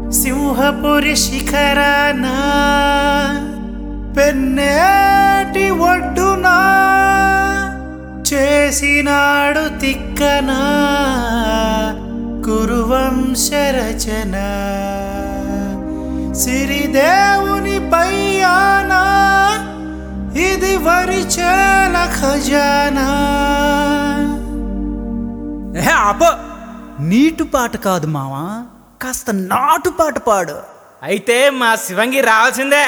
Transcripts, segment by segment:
సింహపురి శిఖరాన పెన్నేటి ఒడ్డున చేసినాడు తిక్కన కురువంశరచన సిరిదేవుని పయ్యానా ఇది వరిచేల ఖజానా ఏ ఆపో నీటు పాట కాదు మావా కాస్త నాటు పాట పాడు అయితే మా శివంగి రావాల్సిందే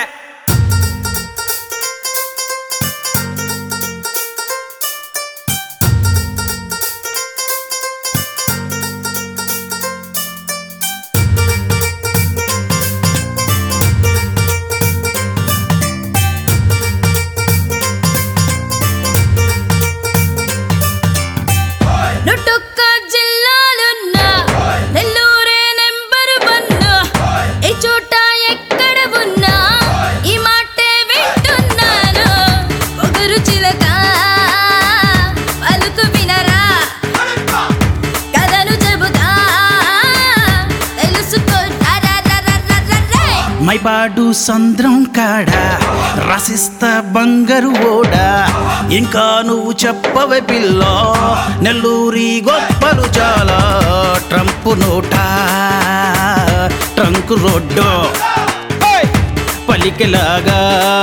నుటొక్క జిల్లాలున్నా నెల్లూరే నెంబరు వన్ ఈ చోట ఎక్కడ ఉన్నా ఈ మాటే వింటున్నాను ఒకరు చిలక పలుకు వినరా కథను చెబుతా తెలుసుకో రరరరరరరే. మైపాడు సంద్రం కాడ రసిస్త బంగారు ఓడ ఇంకా నువ్వు చెప్పవే పిల్ల నెల్లూరి గొప్పలు చాలా ట్రంప్ నోట ట్రంక్ రోడ్డు పలికెలాగా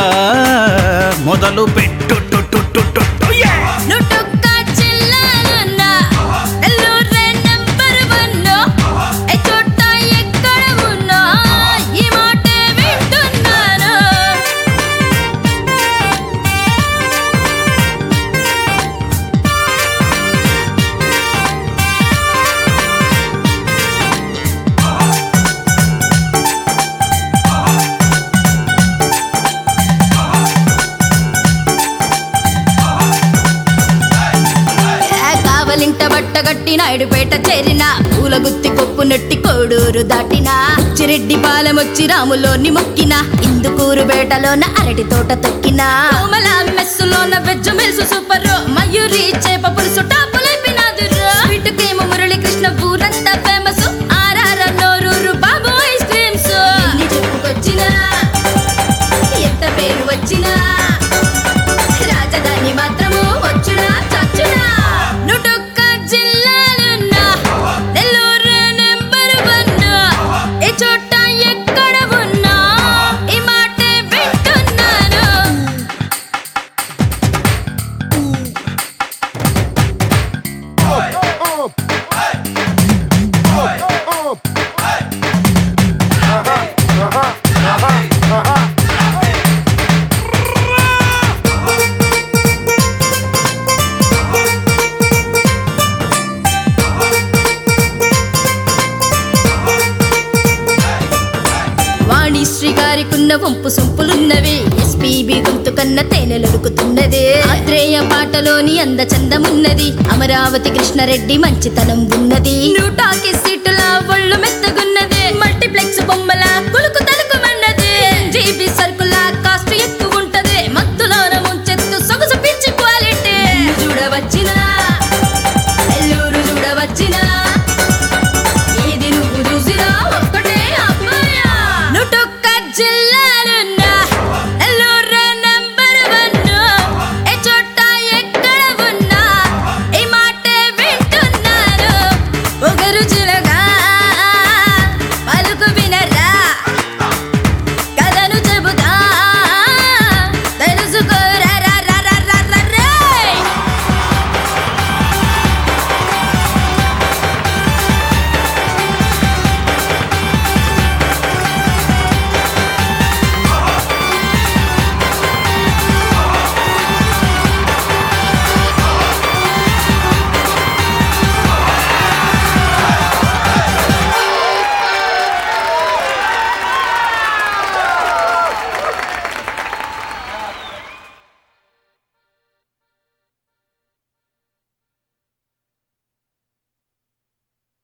మొదలు పెట్టు టు టు టు టు టు, యే! నుటొక్క జిల్లాలున్నా నెల్లూరే నెంబరు వన్ ఈ చోట ఎక్కడ ఉన్నా ఈ మాటే వింటున్నాను ఏ కావలింట బట్టగట్టి నాయుడుపేట చేరిన పూల గుత్తి కొప్పు నెట్టి కోడూరు దాటిన చిరెడ్డి పాలెమొచ్చి రాములోని మొక్కిన ఇందుకూరు బేటలోన అరటి తోట తొక్కిన కోమల మెస్సులోన వెజ్జు మెల్సు సూపర్ మయూరి చేప పులుసు టాపులైపినాదు వీటికేమో మురళీ కృష్ణ ఊరంతా ఫేమస్ ఆర్ఆర్ నోరూరు బాబు ఐస్ క్రీమ్స్ ఎన్ని చెప్పుకొచ్చినా ఎంత పేరు వచ్చినా రాజధాని మాత్రము వచ్చునా చచ్చునా నుటొక్క జిల్లాలున్నా నెల్లూరు నెంబర్ వన్ ఈ చోట ఎక్కడ ఉన్నా ఈ మాటే వింటున్నాను వాణిశ్రీ గారికున్న వంపు సొంపులున్నవి ఎస్పీబి గొంతు కన్న తేనెలొడుకుతున్నది ఆత్రేయ పాటలోని అంద చందమున్నది అమరావతి కృష్ణారెడ్డి మంచితనం ఉన్నది నూటాకి సీటుల ఒళ్ళు మెత్త